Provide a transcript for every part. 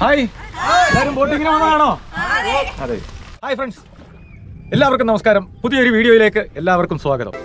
Hi എല്ലാവരും ബോട്ടിങ്ങിന് വന്നതാണോ അതെ ഹായ് ഫ്രണ്ട്സ് എല്ലാവർക്കും നമസ്കാരം പുതിയൊരു വീഡിയോയിലേക്ക് എല്ലാവർക്കും സ്വാഗതം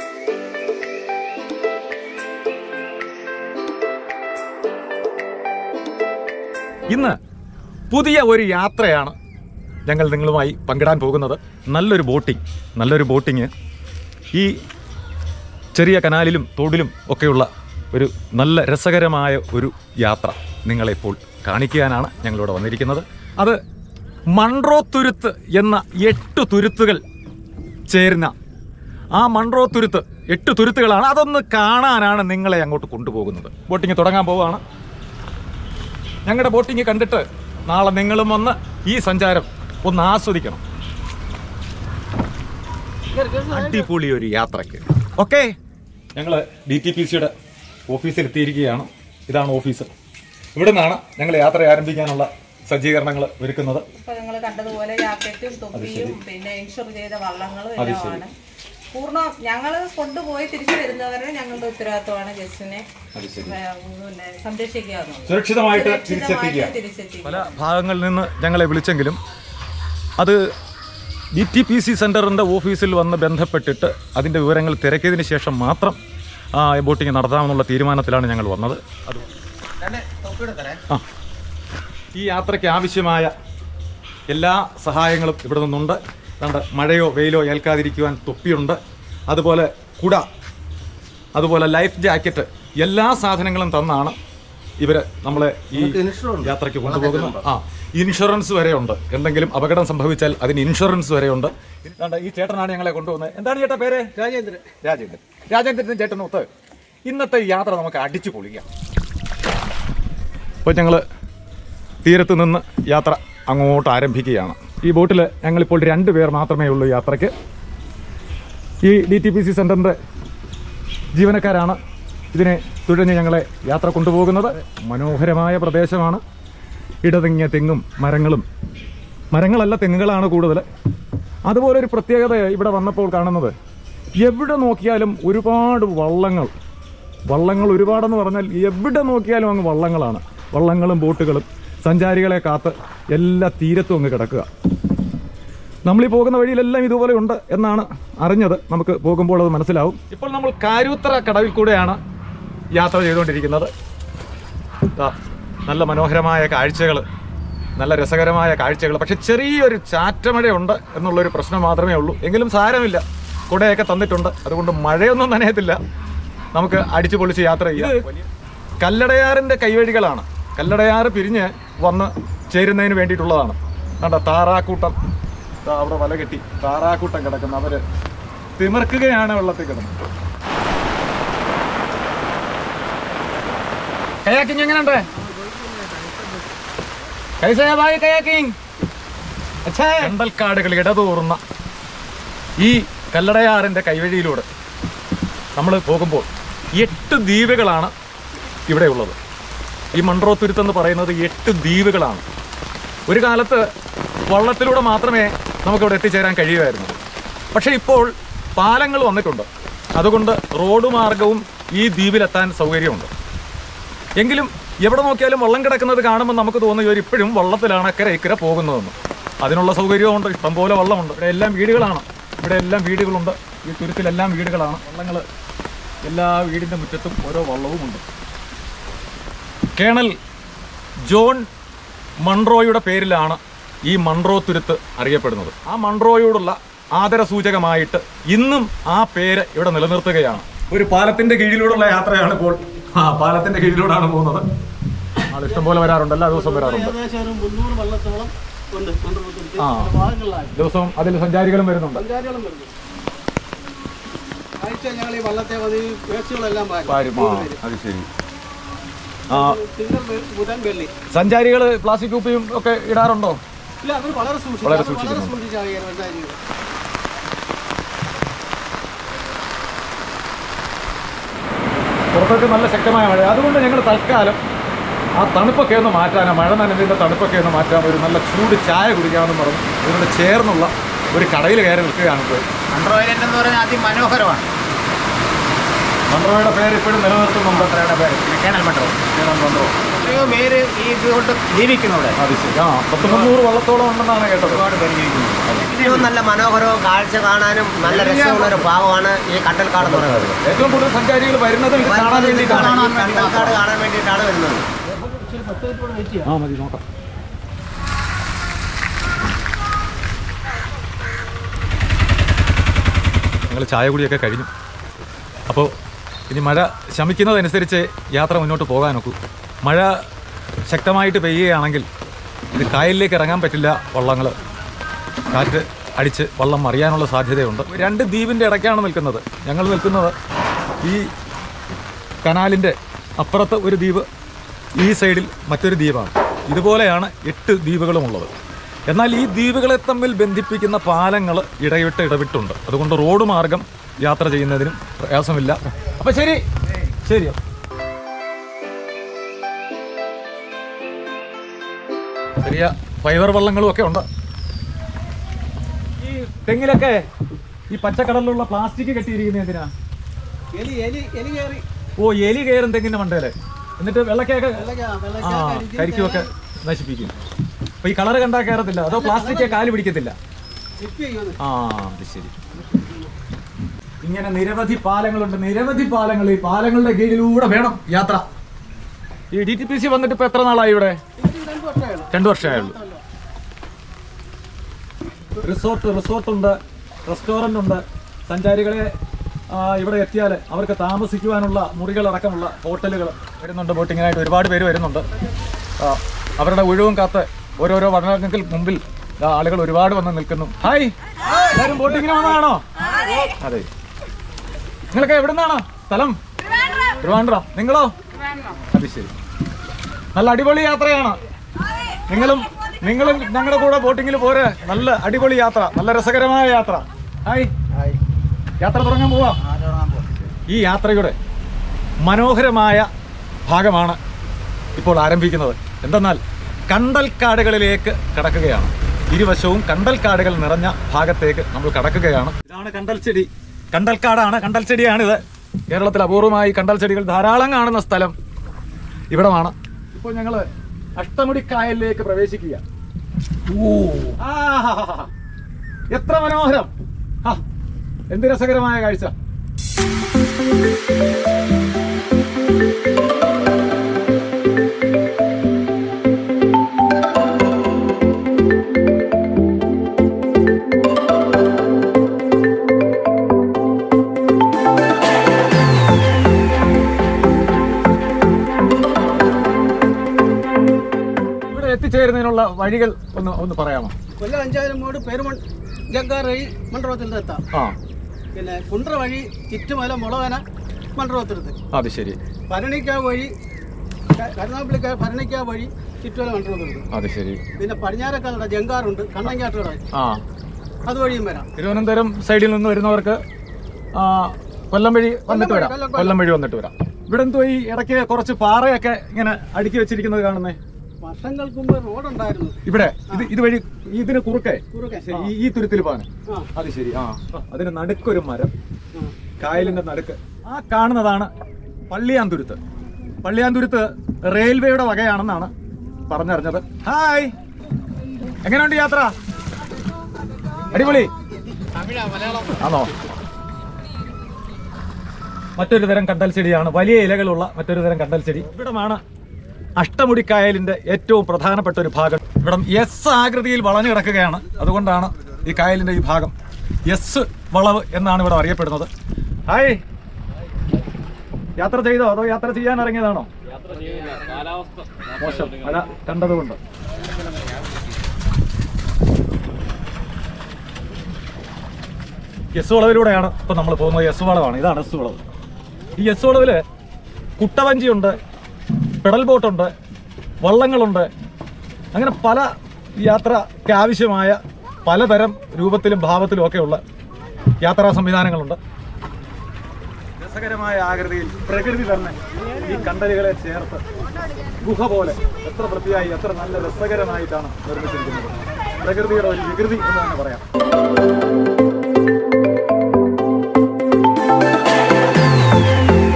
ഇന്ന് പുതിയ ഒരു യാത്രയാണ് ഞങ്ങൾ നിങ്ങളുമായി പങ്കിടാൻ പോകുന്നത് നല്ലൊരു ബോട്ടിംഗ് നല്ലൊരു ബോട്ടിങ് ഈ ചെറിയ കനാലിലും തോടിലും ഒക്കെയുള്ള ഒരു നല്ല രസകരമായ ഒരു യാത്ര നിങ്ങളെപ്പോൾ കാണിക്കാനാണ് ഞങ്ങളിവിടെ വന്നിരിക്കുന്നത് അത് മൺട്രോ തുരുത്ത് എന്ന എട്ട് തുരുത്തുകൾ ചേരുന്ന ആ മൺട്രോ തുരുത്ത് എട്ട് തുരുത്തുകളാണ് അതൊന്ന് കാണാനാണ് നിങ്ങളെ അങ്ങോട്ട് കൊണ്ടുപോകുന്നത് ബോട്ടിങ് തുടങ്ങാൻ പോവുകയാണ് ഞങ്ങളുടെ ബോട്ടിങ് കണ്ടിട്ട് നാളെ നിങ്ങളും വന്ന് ഈ സഞ്ചാരം ഒന്ന് ആസ്വദിക്കണം അടിപൊളി ഒരു യാത്രയ്ക്ക് ഓക്കെ ഞങ്ങൾ ഡി ടി പി സിയുടെ ഓഫീസിൽ എത്തിയിരിക്കുകയാണ് ഇതാണ് ഓഫീസ് ഇവിടെ നിന്നാണ് ഞങ്ങൾ യാത്ര ആരംഭിക്കാനുള്ള സജ്ജീകരണങ്ങൾ ഒരുക്കുന്നത് ഇപ്പൊ നിങ്ങൾ കണ്ടതുപോലെ ജാക്കറ്റും തൊപ്പിയും പിന്നെ ഇൻഷുർ ചെയ്ത വള്ളങ്ങളും എല്ലാമാണ് പൂർണ്ണ ഞങ്ങള് കൊണ്ടുപോയി തിരിച്ചു വരുന്നവരെ ഞങ്ങളുടെ ഉത്തരവാദിത്വമാണ് ഗസ്റ്റിനെ അത് ശരി ഏ, പിന്നെ സംരക്ഷിക്കുക എന്നുള്ളത്. സുരക്ഷിതമായിട്ട് സുരക്ഷിതമായിട്ട് തിരിച്ചെത്തിക്കുക തിരിച്ചെത്തിക്കുക പല ഭാഗങ്ങളിൽ നിന്ന് ഞങ്ങളെ വിളിച്ചെങ്കിലും അത് ഡി ടി പി സി സെൻറ്ററിൻ്റെ ഓഫീസിൽ വന്ന് ബന്ധപ്പെട്ടിട്ട് അതിൻ്റെ വിവരങ്ങൾ തിരക്കിയതിന് ശേഷം മാത്രം ആ, ബോട്ടിംഗ് നടത്താമെന്നുള്ള തീരുമാനത്തിലാണ് ഞങ്ങൾ വന്നത് അത് ആ ഈ യാത്രയ്ക്ക് ആവശ്യമായ എല്ലാ സഹായങ്ങളും ഇവിടെ നിന്നുണ്ട് കണ്ട് മഴയോ വെയിലോ ഏൽക്കാതിരിക്കുവാൻ തൊപ്പിയുണ്ട് അതുപോലെ കുട അതുപോലെ ലൈഫ് ജാക്കറ്റ് എല്ലാ സാധനങ്ങളും തന്നാണ് ഇവര് നമ്മളെ ഈ യാത്രയ്ക്ക് കൊണ്ടുപോകുന്നത് ആ ഇൻഷുറൻസ് വരെ ഉണ്ട് എന്തെങ്കിലും അപകടം സംഭവിച്ചാൽ അതിന് ഇൻഷുറൻസ് വരെ ഉണ്ട് ഇതാണ്ട് ഈ ചേട്ടനാണ് ഞങ്ങളെ കൊണ്ടുപോകുന്നത് എന്താണ് ചേട്ടാ പേര് രാജേന്ദ്രൻ രാജേന്ദ്രൻ രാജേന്ദ്രൻ ചേട്ടനൊത്ത് ഇന്നത്തെ ഈ യാത്ര നമുക്ക് അടിച്ചു പൊളിക്കാം അപ്പോൾ ഞങ്ങൾ തീരത്ത് നിന്ന് യാത്ര അങ്ങോട്ട് ആരംഭിക്കുകയാണ് ഈ ബോട്ടിൽ ഞങ്ങളിപ്പോൾ രണ്ട് പേർ മാത്രമേ ഉള്ളൂ യാത്രയ്ക്ക് ഈ ഡി ടി പി സി സെൻറ്ററിൻ്റെ ജീവനക്കാരാണ് ഇതിനെ തുഴഞ്ഞ് ഞങ്ങളെ യാത്ര കൊണ്ടുപോകുന്നത് മനോഹരമായ പ്രദേശമാണ് ഇടതിങ്ങിയ തെങ്ങും മരങ്ങളും മരങ്ങളല്ല തെങ്ങുകളാണ് കൂടുതൽ അതുപോലെ ഒരു പ്രത്യേകത ഇവിടെ വന്നപ്പോൾ കാണുന്നത് എവിടെ നോക്കിയാലും ഒരുപാട് വള്ളങ്ങൾ വള്ളങ്ങൾ ഒരുപാടെന്ന് പറഞ്ഞാൽ എവിടെ നോക്കിയാലും അങ്ങ് വള്ളങ്ങളാണ് വള്ളങ്ങളും ബോട്ടുകളും സഞ്ചാരികളെ കാത്ത് എല്ലാ തീരത്തും അങ്ങ് കിടക്കുക നമ്മൾ ഈ പോകുന്ന വഴിയിലെല്ലാം ഇതുപോലെ ഉണ്ട് എന്നാണ് അറിഞ്ഞത് നമുക്ക് പോകുമ്പോൾ അത് മനസ്സിലാവും ഇപ്പോൾ നമ്മൾ കാരൂത്തറ കടവിൽ കൂടെയാണ് യാത്ര ചെയ്തുകൊണ്ടിരിക്കുന്നത് ദാ, നല്ല മനോഹരമായ കാഴ്ചകൾ നല്ല രസകരമായ കാഴ്ചകൾ പക്ഷെ ചെറിയൊരു ചാറ്റമഴയുണ്ട് എന്നുള്ളൊരു പ്രശ്നം മാത്രമേ ഉള്ളൂ എങ്കിലും സാരമില്ല കുടയൊക്കെ തന്നിട്ടുണ്ട് അതുകൊണ്ട് മഴയൊന്നും നനയത്തില്ല നമുക്ക് അടിച്ചു പൊളിച്ച് യാത്ര ചെയ്യാം കല്ലടയാറിൻ്റെ കൈവഴികളാണ് കല്ലടയാറ് പിരിഞ്ഞ് വന്ന് ചേരുന്നതിന് വേണ്ടിയിട്ടുള്ളതാണ് കണ്ട താറാക്കൂട്ടം ദാ അവിടെ വല കെട്ടി താറാക്കൂട്ടം കിടക്കുന്ന അവര് തിമിർക്കുകയാണ് വെള്ളത്തിൽ കിടന്നത് കയാക്കിങ് എങ്ങനെയുണ്ട് കയാക്കിങ് കണ്ടൽക്കാടുകൾ ഇടതൂർന്ന ഈ കല്ലടയാറിന്റെ കൈവഴിയിലൂടെ നമ്മൾ പോകുമ്പോൾ എട്ട് ദ്വീപുകളാണ് ഇവിടെ ഉള്ളത് ഈ മൺട്രോ തുരുത്തെന്ന് പറയുന്നത് എട്ട് ദ്വീപുകളാണ് ഒരു കാലത്ത് വള്ളത്തിലൂടെ മാത്രമേ നമുക്കിവിടെ എത്തിച്ചേരാൻ കഴിയുമായിരുന്നു പക്ഷേ ഇപ്പോൾ പാലങ്ങൾ വന്നിട്ടുണ്ട് അതുകൊണ്ട് റോഡ് മാർഗവും ഈ ദ്വീപിലെത്താൻ സൗകര്യമുണ്ട് എങ്കിലും എവിടെ നോക്കിയാലും വള്ളം കിടക്കുന്നത് കാണുമ്പോൾ നമുക്ക് തോന്നുക ഇവർ ഇപ്പോഴും വള്ളത്തിലാണ് അക്കരെ ഇക്കരെ പോകുന്നതെന്ന് അതിനുള്ള സൗകര്യമുണ്ട് ഇഷ്ടംപോലെ വള്ളമുണ്ട് ഇവിടെ എല്ലാം വീടുകളാണ് ഇവിടെ എല്ലാം വീടുകളുണ്ട് ഈ തുരുത്തിലെല്ലാം വീടുകളാണ് വള്ളങ്ങൾ എല്ലാ വീടിൻ്റെ മുറ്റത്തും ഓരോ വള്ളവുമുണ്ട് കേണൽ ജോൺ മൺട്രോയുടെ പേരിലാണ് ഈ മൺട്രോ തുരുത്ത് അറിയപ്പെടുന്നത് ആ മൺട്രോയോടുള്ള ആദരസൂചകമായിട്ട് ഇന്നും ആ പേര് ഇവിടെ നിലനിർത്തുകയാണ് ഒരു പാലത്തിന്റെ കീഴിലൂടെയുള്ള യാത്രയാണ് ഇപ്പോൾ ആ പാലത്തിന്റെ കീഴിലൂടെയാണ് പോകുന്നത് ആൾ ഇഷ്ടംപോലെ വരാറുണ്ട് എല്ലാ ദിവസവും വരാറുണ്ട് ഏകദേശം ഒരു മുന്നൂറ് വള്ളത്തോളം ഉണ്ട് കൊണ്ടുപോകുന്നത് ആ. ഭാഗങ്ങളിലായി ദിവസവും അതിൽ സഞ്ചാരികളും വരുന്നുണ്ട് സഞ്ചാരികളും വരുന്നു ആഴ്ച ഞങ്ങൾ ഈ വള്ളത്തെ വന്ന് ഈ വേസ്റ്റുകളെല്ലാം വാരി. പാരും. ആ, അത് ശരി ആ തിങ്കൾ വെ- ബുധൻ വെള്ളി സഞ്ചാരികൾ പ്ലാസ്റ്റിക് കുപ്പിയും ഒക്കെ ഇടാറുണ്ടോ ഇല്ല അവർ വളരെ സൂക്ഷിച്ചു വളരെ അവർ വളരെ സൂക്ഷിക്കുന്നു. സൂക്ഷിച്ചാണ് ഈ സഞ്ചാരികൾ പുറത്തൊക്കെ നല്ല ശക്തമായ മഴ അതുകൊണ്ട് ഞങ്ങൾ തൽക്കാലം ആ തണുപ്പൊക്കെ ഒന്ന് മാറ്റാൻ ആ മഴ നനഞ്ഞതിൻ്റെ തണുപ്പൊക്കെ ഒന്ന് മാറ്റാൻ ഒരു നല്ല ചൂട് ചായ കുടിക്കാമെന്ന് പറഞ്ഞു ഇതിനോട് ചേർന്നുള്ള ഒരു കടയിൽ കയറി നിൽക്കുകയാണ് ഇപ്പോൾ ആൻഡ്രോയിഡ് എന്ന് പറഞ്ഞാൽ അതിമനോഹരമാണ് മൺട്രോയുടെ പേര് ഇപ്പോഴും നിലനിർത്തുന്നുണ്ട് എത്രയുടെ പേര് കേണൽ മണ്ഡലം കേരളം മൺട്രോ എത്രയോ പേര് ഈ ഇതുകൊണ്ട് ജീവിക്കുന്നുണ്ട് അത് ശരി ആ പത്ത് മുന്നൂറ് വള്ളത്തോളം ഉണ്ടെന്നാണ് കേട്ടത് ഒരുപാട് പേര് ജീവിക്കുന്നുണ്ട് ഏറ്റവും നല്ല മനോഹരവും കാഴ്ച കാണാനും നല്ല രസമുള്ള ഒരു ഭാഗമാണ് ഈ കണ്ടൽക്കാട് എന്ന് പറയുന്നത് ഏറ്റവും കൂടുതൽ സഞ്ചാരികൾ വരുന്നത് ഇത് കാണാൻ വേണ്ടിയിട്ടാണ് കണ്ടൽക്കാട് കാണാൻ വേണ്ടിയിട്ടാണ് വരുന്നത് ശരി പത്ത് മിനിറ്റ് കൂടെ വെയിറ്റ് ചെയ്യാം ആ മതി നോക്കാം ഞങ്ങൾ ചായ കുടിയൊക്കെ കഴിഞ്ഞു അപ്പോൾ ഇനി മഴ ശമിക്കുന്നതനുസരിച്ച് യാത്ര മുന്നോട്ട് പോകാനൊക്കൂ മഴ ശക്തമായിട്ട് പെയ്യുകയാണെങ്കിൽ ഇത് കായലിലേക്ക് ഇറങ്ങാൻ പറ്റില്ല വള്ളങ്ങൾ കാറ്റ് അടിച്ച് വള്ളം മറിയാനുള്ള സാധ്യതയുണ്ട് രണ്ട് ദ്വീപിൻ്റെ ഇടയ്ക്കാണ് നിൽക്കുന്നത് ഞങ്ങൾ നിൽക്കുന്നത് ഈ കനാലിൻ്റെ അപ്പുറത്ത് ഒരു ദ്വീപ് ഈ സൈഡിൽ മറ്റൊരു ദ്വീപാണ് ഇതുപോലെയാണ് എട്ട് ദ്വീപുകളുമുള്ളത് എന്നാൽ ഈ ദ്വീപുകളെ തമ്മിൽ ബന്ധിപ്പിക്കുന്ന പാലങ്ങൾ ഇടവിട്ട് ഇടവിട്ടുണ്ട് അതുകൊണ്ട് റോഡ് മാർഗം യാത്ര ചെയ്യുന്നതിനും പ്രയാസമില്ല അപ്പം ശരി ശരി ചെറിയ ഫൈബർ വള്ളങ്ങളും ഒക്കെ ഉണ്ട് ഈ തെങ്ങിലൊക്കെ ഈ പച്ചക്കടലിലുള്ള പ്ലാസ്റ്റിക് കെട്ടിയിരിക്കുന്ന എന്തിനാ എലി എലി എലി കയറി ഓ എലി കയറും തെങ്ങിന്റെ മണ്ടയില് എന്നിട്ട് വെള്ളക്കൊക്കെ വെള്ളക്ക ആ വെള്ളക്ക കരിക്കും കരിക്കുമൊക്കെ നശിപ്പിക്കും അപ്പൊ ഈ കളർ കണ്ടാൽ കയറത്തില്ല അതോ പ്ലാസ്റ്റിക് കാല് പിടിക്കത്തില്ല ടിപ്പ് ചെയ്യുന്നത് ആ അത് ശരി ഇങ്ങനെ നിരവധി പാലങ്ങളുണ്ട് നിരവധി പാലങ്ങൾ ഈ പാലങ്ങളുടെ കീഴിലൂടെ വേണം യാത്ര ഈ ഡി ടി പി സി വന്നിട്ട് ഇപ്പൊ എത്ര നാളായി ഇവിടെ ഇത് രണ്ട് വർഷമായുള്ളൂ രണ്ടു വർഷമായുള്ളൂ റിസോർട്ട് റിസോർട്ടുണ്ട് റെസ്റ്റോറൻ്റ് ഉണ്ട് സഞ്ചാരികളെ ആ, ഇവിടെ എത്തിയാൽ അവർക്ക് താമസിക്കുവാനുള്ള മുറികളടക്കമുള്ള ഹോട്ടലുകൾ വരുന്നുണ്ട് ബോട്ടിങ്ങിനായിട്ട് ഒരുപാട് പേര് വരുന്നുണ്ട് ആ, അവരുടെ ഒഴിവും കാത്ത് ഓരോരോ വടങ്ങൾക്ക് മുമ്പിൽ ദാ ആളുകൾ ഒരുപാട് വന്ന് നിൽക്കുന്നു ഹായ് എല്ലാവരും ബോട്ടിങ്ങിന് വന്നതാണോ അതെ നിങ്ങളൊക്കെ എവിടെ നിന്നാണ് സ്ഥലം ട്രിവാൻഡ്രം നിങ്ങളോ അത് ശരി നല്ല അടിപൊളി യാത്രയാണ് നിങ്ങളും നിങ്ങളും ഞങ്ങളുടെ കൂടെ ബോട്ടിങ്ങിൽ പോരെ നല്ല അടിപൊളി യാത്ര നല്ല രസകരമായ യാത്ര ഹായ് യാത്ര തുടങ്ങാൻ പോവാം ഈ യാത്രയുടെ മനോഹരമായ ഭാഗമാണ് ഇപ്പോൾ ആരംഭിക്കുന്നത് എന്തെന്നാൽ കണ്ടൽക്കാടുകളിലേക്ക് കടക്കുകയാണ് ഇരുവശവും കണ്ടൽക്കാടുകൾ നിറഞ്ഞ ഭാഗത്തേക്ക് നമ്മൾ കടക്കുകയാണ് ഇതാണ് കണ്ടൽ ചെടി കണ്ടൽക്കാടാണ് കണ്ടൽ ചെടിയാണിത് കേരളത്തിൽ അപൂർവമായി കണ്ടൽ ചെടികൾ ധാരാളം കാണുന്ന സ്ഥലം ഇവിടമാണ് ഇപ്പോൾ ഞങ്ങൾ അഷ്ടമുടി കായലിലേക്ക് പ്രവേശിക്കുക ഓ ആഹാഹാഹാ. എത്ര മനോഹരം ഹാ, എന്ത് രസകരമായ കാഴ്ച ഇവിടെ എത്തിച്ചേരുന്നതിനുള്ള വഴികൾ ഒന്ന് ഒന്ന് പറയാമോ കൊല്ലം അഞ്ചായിരം മൂട് പെരുമൺ ജങ്കാർ വഴി മണ്ഡപത്തിലെത്താം ആ പിന്നെ കുണ്ട്ര വഴി ചുറ്റുമല മുളവന മണ്ഡപത്തിലെത്ത് അത് ശരി ഭരണിക്കാവ് വഴി ക- കരുനാഗപ്പള്ളിക്കാവ് ഭരണിക്കാവ് വഴി ചുറ്റുമല മണ്ഡപത്തിലെത്ത് അത് ശരി പിന്നെ പടിഞ്ഞാറക്കാളുടെ ജങ്കാറുണ്ട് കണ്ണങ്കാട്ടുകട ആ അതുവഴിയും വരാം തിരുവനന്തപുരം സൈഡിൽ നിന്ന് വരുന്നവർക്ക് ആ, കൊല്ലം വഴി വന്നിട്ട് വരാം കൊല്ലം, കൊല്ലം വഴി വന്നിട്ട് വരാം ഇവിടെ എന്തോ ഈ ഇടയ്ക്ക് കുറച്ച് പാറയൊക്കെ ഇങ്ങനെ അടുക്കി വെച്ചിരിക്കുന്നത് കാണുന്നേ വർഷങ്ങൾക്ക് മുമ്പ് റോഡുണ്ടായിരുന്നു ഇവിടെ ഇത് ഇതുവഴി ഇതിന് കുറുക്കെ കുറുക്കെ ശരി, ഈ- ഈ തുരുത്തിൽ പോകാൻ ആ അത് ശരി ആ അതിന് നടുക്കൊരു മരം ആ. കായലിന്റെ നടുക്ക് ആ കാണുന്നതാണ് പള്ളിയാന്തുരുത്ത് പള്ളിയാന്തുരുത്ത് റെയിൽവേയുടെ വകയാണെന്നാണ് പറഞ്ഞറിഞ്ഞത് ഹായ് എങ്ങനെയുണ്ട് യാത്ര അടിപൊളി ആണോ മറ്റൊരു തരം കണ്ടൽ ചെടിയാണ് വലിയ ഇലകളുള്ള മറ്റൊരു തരം കണ്ടൽ ചെടി ഇവിടമാണ് അഷ്ടമുടിക്കായലിന്റെ ഏറ്റവും പ്രധാനപ്പെട്ട ഒരു ഭാഗം ഇവിടം എസ് ആകൃതിയിൽ വളഞ്ഞു കിടക്കുകയാണ് അതുകൊണ്ടാണ് ഈ കായലിന്റെ ഈ ഭാഗം എസ് വളവ് എന്നാണ് ഇവിടെ അറിയപ്പെടുന്നത് ഹായ് യാത്ര ചെയ്തോ അതോ യാത്ര ചെയ്യാൻ ഇറങ്ങിയതാണോ മോശം മഴ കണ്ടതുകൊണ്ട് എസ് വളവിലൂടെയാണ് ഇപ്പൊ നമ്മൾ പോകുന്നത് എസ് വളവാണ് ഇതാണ് എസ് വളവ് ഈ എസ് വളവില് കുട്ടവഞ്ചിയുണ്ട് പെഡൽ ബോട്ടുണ്ട് വള്ളങ്ങളുണ്ട് അങ്ങനെ പല യാത്രയ്ക്ക് ആവശ്യമായ പലതരം രൂപത്തിലും ഭാവത്തിലും ഒക്കെയുള്ള യാത്രാ സംവിധാനങ്ങളുണ്ട് രസകരമായ ആകൃതിയിൽ പ്രകൃതി തന്നെ ഈ കണ്ടലുകളെ ചേർത്ത് ഗുഹ പോലെ എത്ര വൃത്തിയായി എത്ര നല്ല രസകരമായിട്ടാണ് നിർമ്മിച്ചിരിക്കുന്നത് പ്രകൃതിയുടെ ഒരു വികൃതി എന്ന് തന്നെ പറയാം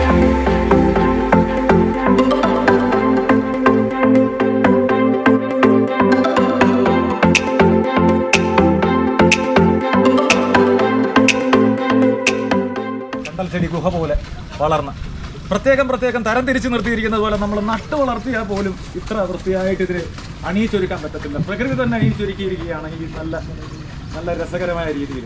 ഗുഹ പോലെ വളർന്ന് പ്രത്യേകം പ്രത്യേകം തരം തിരിച്ച് നിർത്തിയിരിക്കുന്നത് പോലെ നമ്മൾ നട്ടു വളർത്തിയാൽ പോലും ഇത്ര വൃത്തിയായിട്ട് ഇതിന് അണിയിച്ചൊരുക്കാൻ പറ്റത്തില്ല പ്രകൃതി തന്നെ അണിയിച്ചൊരുക്കിയിരിക്കുകയാണ് ഈ നല്ല നല്ല രസകരമായ രീതിയിൽ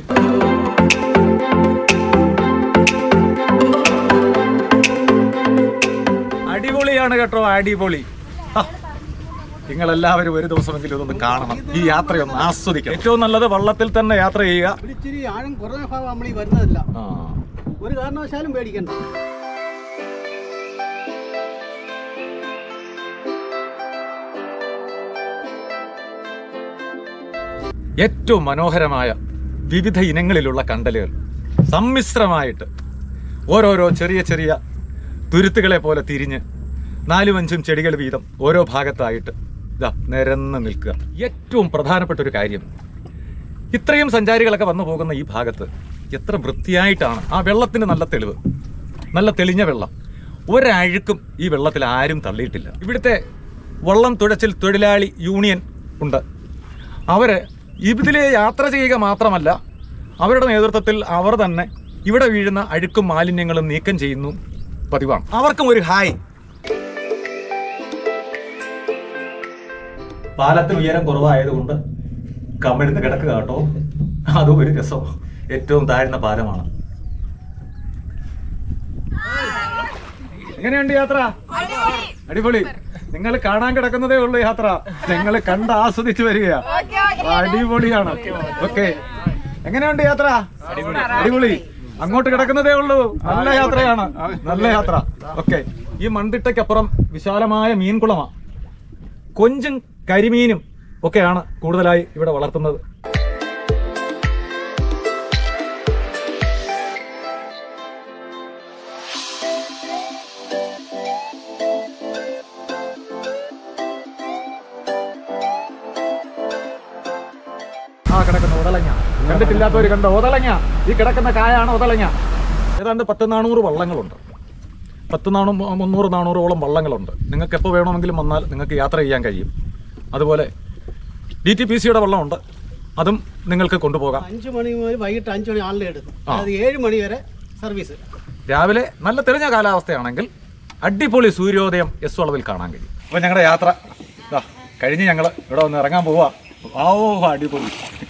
അടിപൊളിയാണ് കേട്ടോ അടിപൊളി ഹ. നിങ്ങളെല്ലാവരും ഒരു ദിവസമെങ്കിലും ഇതൊന്ന് കാണണം ഈ യാത്രയൊന്ന് ആസ്വദിക്കണം ഏറ്റവും നല്ലത് വള്ളത്തിൽ തന്നെ യാത്ര ചെയ്യുക ഇവിടെ ഇച്ചിരി ആഴം കുറഞ്ഞ ഭാഗം നമ്മൾ ഈ വരുന്നതല്ല ആ. ഒരു കാരണവശാലും പേടിക്കണ്ട ഏറ്റവും മനോഹരമായ വിവിധ ഇനങ്ങളിലുള്ള കണ്ടലുകൾ സമ്മിശ്രമായിട്ട് ഓരോരോ ചെറിയ ചെറിയ തുരുത്തുകളെ പോലെ തിരിഞ്ഞ് നാലും അഞ്ചും ചെടികൾ വീതം ഓരോ ഭാഗത്തായിട്ട് ഇതാ നിരന്ന് നിൽക്കുക ഏറ്റവും പ്രധാനപ്പെട്ട ഒരു കാര്യം ഇത്രയും സഞ്ചാരികളൊക്കെ വന്നു പോകുന്ന ഈ ഭാഗത്ത് എത്ര വൃത്തിയായിട്ടാണ് ആ വെള്ളത്തിന് നല്ല തെളിവ് നല്ല തെളിഞ്ഞ വെള്ളം ഒരഴുക്കും ഈ വെള്ളത്തിൽ ആരും തള്ളിയിട്ടില്ല ഇവിടുത്തെ വള്ളം തുഴച്ചിൽ തൊഴിലാളി യൂണിയൻ ഉണ്ട് അവര് ഇതിലെ യാത്ര ചെയ്യുക മാത്രമല്ല അവരുടെ നേതൃത്വത്തിൽ അവർ തന്നെ ഇവിടെ വീഴുന്ന അഴുക്കും മാലിന്യങ്ങളും നീക്കം ചെയ്യുന്നു പതിവാണ് അവർക്കും ഒരു ഹായ് പാലത്തിൽ ഉയരം കുറവായതുകൊണ്ട് കമിഴ്ന്ന് കിടക്കുക കേട്ടോ അതും ഒരു രസം ഏറ്റവും താഴ്ന്ന പാലമാണ് എങ്ങനെയുണ്ട് യാത്ര അടിപൊളി നിങ്ങൾ കാണാൻ കിടക്കുന്നതേ ഉള്ളൂ യാത്ര നിങ്ങൾ കണ്ട് ആസ്വദിച്ചു വരിക അടിപൊളിയാണ് ഓക്കെ എങ്ങനെയുണ്ട് യാത്ര അടിപൊളി അങ്ങോട്ട് കിടക്കുന്നതേ ഉള്ളൂ നല്ല യാത്രയാണ് നല്ല യാത്ര ഓക്കെ ഈ മൺതിട്ടയ്ക്കപ്പുറം വിശാലമായ മീൻകുളമാണ് കൊഞ്ചും കരിമീനും ഒക്കെയാണ് കൂടുതലായി ഇവിടെ വളർത്തുന്നത് ആ കിടക്കുന്ന ഒതളങ്ങ കണ്ടിട്ടില്ലാത്തവർ കണ്ട ഒതളങ്ങ ഈ കിടക്കുന്ന കായാണ് ഒതളങ്ങ ഏതാണ്ട് പത്ത് നാനൂറ് വള്ളങ്ങളുണ്ട് പത്ത് നാണു മുന്നൂറ് നാനൂറോളം വള്ളങ്ങളുണ്ട് നിങ്ങൾക്ക് എപ്പോൾ വേണമെങ്കിലും വന്നാൽ നിങ്ങൾക്ക് യാത്ര ചെയ്യാൻ കഴിയും അതുപോലെ ഡി ടി പി സിയുടെ വള്ളമുണ്ട് അതും നിങ്ങൾക്ക് കൊണ്ടുപോകാം അഞ്ചു മണി മുതൽ വൈകിട്ട് അഞ്ചു മണി ആളിലെ എടുക്കും ആ. അതായത് ഏഴ് മണി വരെ സർവീസ് രാവിലെ നല്ല തെളിഞ്ഞ കാലാവസ്ഥയാണെങ്കിൽ അടിപൊളി സൂര്യോദയം എസ് വളവിൽ കാണാൻ കഴിയും അപ്പോൾ ഞങ്ങളുടെ യാത്ര ദാ, കഴിഞ്ഞ് ഞങ്ങൾ ഇവിടെ ഒന്ന് ഇറങ്ങാൻ പോവാ ഓ അടിപൊളി